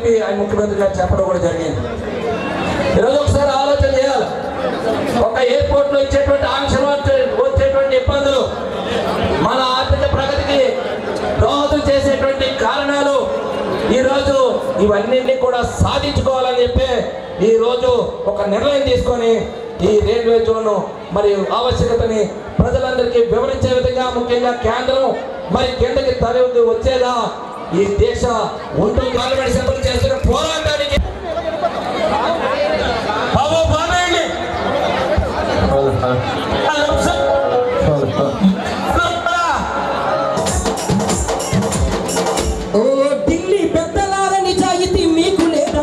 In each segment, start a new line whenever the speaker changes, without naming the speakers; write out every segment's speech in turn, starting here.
చెప్పి ఆయన ముఖ్యమంత్రి గారు చెప్పడం కూడా జరిగింది ఈరోజు ఒకసారి ఆలోచన చేయాలి ఒక ఎయిర్పోర్ట్ లో ఇచ్చేటువంటి ఆంక్షలు వచ్చే- వచ్చేటువంటి ఇబ్బందులు మన ఆర్థిక ప్రగతికి దోహదం చేసేటువంటి కారణాలు ఈ రోజు ఇవన్నింటినీ కూడా సాధించుకోవాలని చెప్పి ఈ రోజు ఒక నిర్ణయం తీసుకొని ఈ రైల్వే జోన్ మరి ఆవశ్యకతని ప్రజలందరికీ వివరించే విధంగా ముఖ్యంగా కేంద్రం మరి కిందకి తరలి వచ్చేలా ఈ దేశ ఉంటుంది పార్లమెంట్ సభ్యులు చేస్తున్న పోరాటానికి బాబు బాబేయండి
ఓ ఢిల్లీ పెద్దలార నిజాయితీ మీకు లేదా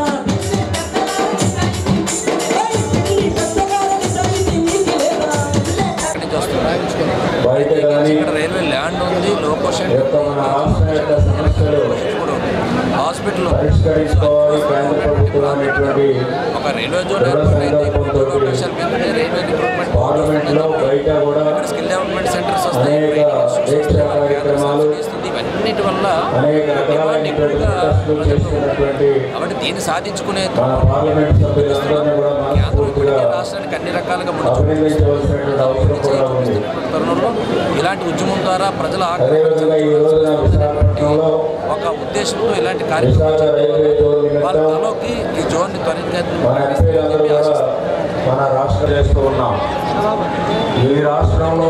ఏయ్, ఢిల్లీ పెద్దలార నిజాయితీ మీకు లేదా
నుంచి వస్తుంది
బయట కానీ
ఇక్కడ రైల్వే ల్యాండ్ ఉంది లోకోషన్
ఈ యొక్క మన రాష్ట్రం యొక్క సమస్యలు
హాస్పిటల్
పరిష్కరించుకోవాలి కేంద్ర ప్రభుత్వం అనేటువంటి
ఒక రైల్వే జోన్ ఏర్పాటు అయితే ఇప్పుడు మూడు లక్షల మీద రైల్వే రిక్రూట్మెంట్
పార్లమెంట్ లో బయట కూడా
ఇక్కడ స్కిల్ డెవలప్మెంట్ సెంటర్స్ వస్తాయి
అనేక
ట్రైనింగ్ ఇన్స్టిట్యూట్స్
దీక్షా
వస్తాయి, కేంద్ర
కార్యక్రమాలు,
సంస్థ ఇస్తుంది. ఇవన్నిటి వల్ల
అనేక
డిమాండ్
రకాలైనటువంటి
ఎక్కువగా
ప్రదర్శనలు
ప్రజలు
చేస్తున్నటువంటి
కాబట్టి దీన్ని సాధించుకునే
మన పార్లమెంట్ సభ్యులందరినీ కూడా
కేంద్రం
మనస్ఫూర్తిగా
ఇప్పటికే రాష్ట్రానికి అన్ని రకాలుగా ముందు
అభినందించవలసినటువంటి అవసరం కూడా ఉంది
తరుణంలో ఇలాంటి ఉద్యమం ద్వారా ప్రజల
అదేవిధంగా ఈ రోజున విశాఖపట్నంలో
ఒక ఉద్దేశంతో ఇలాంటి కార్యక్రమాలు
విశాఖ రైల్వే జోన్
వాళ్ళ
నిమిత్తం
తలోకి ఈ జోన్ని త్వరితగతిన
మన ఎంపీలందరూ కూడా మన రాష్ట్రం చేస్తూ ఉన్నాం ఈ రాష్ట్రంలో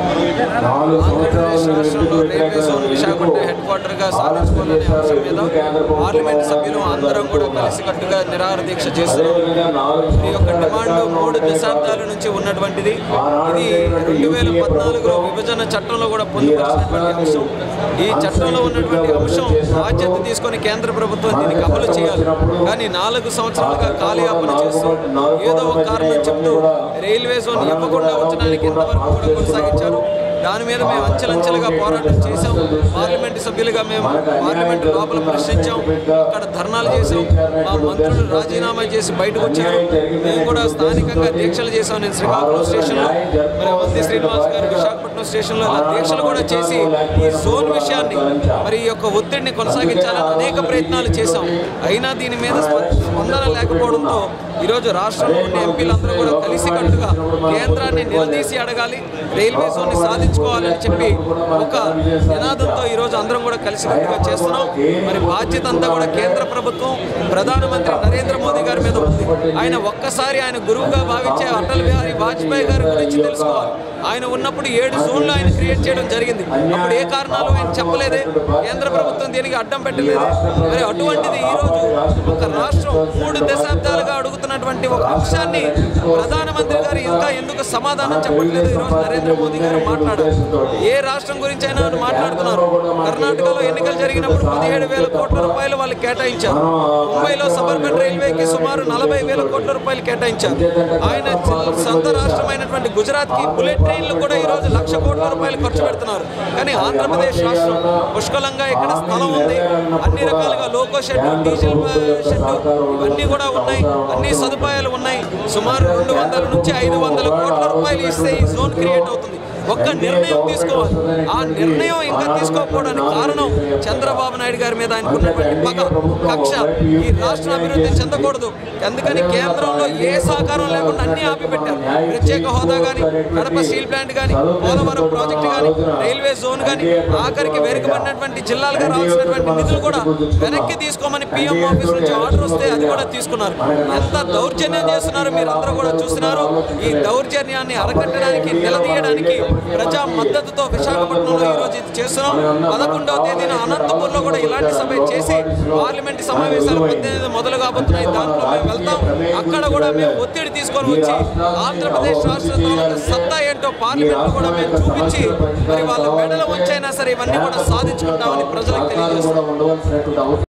నాలుగు సంవత్సరాలు మీరు ఎందుకు
railway zone Visakhapatnam headquarter గా సాధించుకోవాలనే అంశం మీద పార్లమెంట్ సభ్యులు అందరం కూడా కలిసికట్టుగా నిరాహార దీక్ష చేస్తున్నారు
అదేవిధంగా నాలుగు
ఈ యొక్క డిమాండ్
సంవత్సరాల
మూడు
క్రితం
దశాబ్దాల నుంచి ఉన్నటువంటిది ఇది రెండు వేల పద్నాలుగులో విభజన చట్టంలో కూడా పొందుపరిచినటువంటి అంశం ఈ చట్టంలో ఉన్నటువంటి అంశం బాధ్యత తీసుకొని కేంద్ర ప్రభుత్వం దీనికి అమలు చేయాలి కానీ నాలుగు సంవత్సరాలుగా కాలయాపన చేస్తూ ఏదో ఒక కారణం చెప్తూ రైల్వే జోన్ ఇవ్వకుండా ఉంచడానికి ఎంతవరకు కూడా కొనసాగించారు దాని మీద మేము అంచెలంచెలుగా పోరాటం చేశాం పార్లమెంట్ సభ్యులుగా మేము పార్లమెంట్ లోపల ప్రశ్నించాం అక్కడ ధర్నాలు చేశాం మా మంత్రులు రాజీనామా చేసి బయటకు వచ్చారు మేము కూడా స్థానికంగా దీక్షలు చేశాం నేను శ్రీకాకుళం స్టేషన్లో మరి వంది శ్రీనివాస్ గారు విశాఖపట్నం స్టేషన్లో ఇలా దీక్షలు కూడా చేసి ఈ జోన్ విషయాన్ని మరి ఈ యొక్క ఒత్తిడిని కొనసాగించాలని అనేక ప్రయత్నాలు చేశాం అయినా దీని మీద స్ప- స్పందన లేకపోవడంతో ఈరోజు రాష్ట్రంలో ఉన్న ఎంపీలందరూ కూడా కలిసికట్టుగా కేంద్రాన్ని నిలదీసి అడగాలి రైల్వే జోన్ని సాధించుకోవాలని చెప్పి ఒక నినాదంతో ఈరోజు అందరం కూడా కలిసికట్టుగా చేస్తున్నాం మరి బాధ్యత అంతా కూడా కేంద్ర ప్రభుత్వం ప్రధానమంత్రి నరేంద్ర మోదీ గారి మీద ఉంది ఆయన ఒక్కసారి ఆయన గురువుగా భావించే అటల్ బిహారీ వాజ్పేయి గారి గురించి తెలుసుకోవాలి ఆయన ఉన్నప్పుడు ఏడు జోన్లు ఆయన క్రియేట్ చేయడం జరిగింది అప్పుడు ఏ కారణాలు ఆయన చెప్పలేదే కేంద్ర ప్రభుత్వం దీనికి అడ్డం పెట్టలేదు మరి అటువంటిది ఈ రోజు ఒక రాష్ట్రం మూడు దశాబ్దాలుగా అడుగుతున్నటువంటి ఒక అంశాన్ని ప్రధానమంత్రి గారు ఇంకా ఎందుకు సమాధానం చెప్పట్లేదు ఈ రోజు నరేంద్ర మోదీ గారు మాట్లాడారు ఏ రాష్ట్రం గురించి అయినా ఆయన మాట్లాడుతున్నారు కర్ణాటకలో ఎన్నికలు జరిగినప్పుడు పదిహేడు వేల కోట్ల రూపాయలు వాళ్ళు కేటాయించారు ముంబైలో సబర్బన్ రైల్వేకి సుమారు నలభై వేల కోట్ల రూపాయలు కేటాయించారు ఆయన జిల్- సొంత రాష్ట్రమైనటువంటి గుజరాత్ కి బుల్లెట్ ట్రైన్లు కూడా ఈ రోజు లక్ష కోట్ల రూపాయలు ఖర్చు పెడుతున్నారు కానీ ఆంధ్రప్రదేశ్ రాష్ట్రం పుష్కలంగా ఇక్కడ స్థలం ఉంది అన్ని రకాలుగా లోకో షెడ్ డీజిల్ షెడ్ ఇవన్నీ కూడా ఉన్నాయి అన్ని సదుపాయాలు ఉన్నాయి సుమారు రెండు వందల నుంచి ఐదు వందల కోట్ల రూపాయలు ఇస్తే ఈ జోన్ క్రియేట్ అవుతుంది ఒక్క నిర్ణయం తీసుకోవాలి ఆ నిర్ణయం ఇంకా తీసుకోకపోవడానికి కారణం చంద్రబాబు నాయుడు గారి మీద ఆయనకు ఉన్నటువంటి పగ కక్ష ఈ రాష్ట్ర అభివృద్ధి చెందకూడదు అందుకని కేంద్రంలో ఏ సహకారం లేకుండా అన్ని ఆపిపెట్టారు ప్రత్యేక హోదా కానీ కడప స్టీల్ ప్లాంట్ కానీ పోలవరం ప్రాజెక్టు కానీ రైల్వే జోన్ కానీ ఆఖరికి వెనుకబడినటువంటి జిల్లాలుగా రావాల్సినటువంటి నిధులు కూడా వెనక్కి తీసుకోమని పిఎం ఆఫీస్ నుంచి ఆర్డర్ వస్తే అది కూడా తీసుకున్నారు ఎంత దౌర్జన్యం చేస్తున్నారు మీరు అందరూ కూడా చూస్తున్నారు ఈ దౌర్జన్యాన్ని అరకట్టడానికి నిలదీయడానికి ప్రజా మద్దతుతో విశాఖపట్నంలో ఈ రోజు ఇది చేస్తున్నాం పదకొండవ తేదీన అనంతపూర్లో కూడా ఇలాంటి సభ చేసి పార్లమెంట్ సమావేశాలు పద్దెనిమిది మొదలు కాబోతున్నాయి దాంట్లో మేము వెళ్తాం అక్కడ కూడా మేము ఒత్తిడి తీసుకొని వచ్చి ఆంధ్రప్రదేశ్ రాష్ట్ర తాలూకా సత్తా ఏంటో పార్లమెంట్ కూడా మేము చూపించి మరి వాళ్ళ మెడలు వచ్చైనా సరే ఇవన్నీ కూడా సాధించుకుంటామని ప్రజలకు తెలియజేస్తాం
ఉండవలసినటువంటి అవసరం